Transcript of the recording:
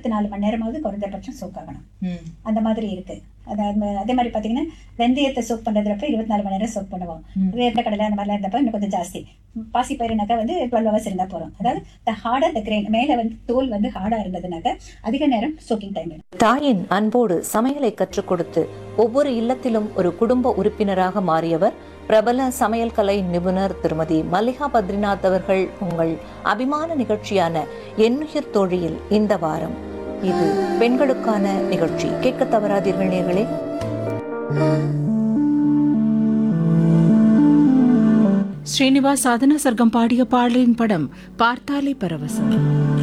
இருபத்தி நாலு மணி நேரமாவது குறைந்தபட்சம் சோக் ஆகணும் ம். அந்த மாதிரி இருக்கு அதாவது அதே மாதிரி பார்த்தீங்கன்னா வெந்தயத்தை சோக் பண்ணுறதுப்ப இருபத்தி நாலு மணி நேரம் சோக் பண்ணுவோம் ம். வேர்ந்த கடலை அந்த மாதிரிலாம் இருந்தப்ப இன்னும் கொஞ்சம் ஜாஸ்தி பாசி பயிருனாக்கா வந்து டுவெல் ஹவர்ஸ் இருந்தால் போகிறோம் அதாவது த ஹார்டர் த கிரெயின் மேலே வந்து தோல் வந்து ஹார்டாக இருந்ததுனாக்கா அதிக நேரம் சோக்கிங் டைம் வேணும் தாயின் அன்போடு சமையலை கற்றுக் கொடுத்து ஒவ்வொரு இல்லத்திலும் ஒரு குடும்ப உறுப்பினராக மாறியவர் பிரபல சமையல் கலை நிபுணர் திருமதி மல்லிகா பத்ரிநாத் அவர்கள் உங்கள் அபிமான நிகழ்ச்சியான எண்ணுயிர் தோழியில் இந்த வாரம் இது பெண்களுக்கான நிகழ்ச்சி கேட்க தவறாதீர்கள் நேர்களே ஸ்ரீனிவாஸ் சாதனா சர்க்கம் பாடிய பாடலின் படம் பார்த்தாலே பரவசம்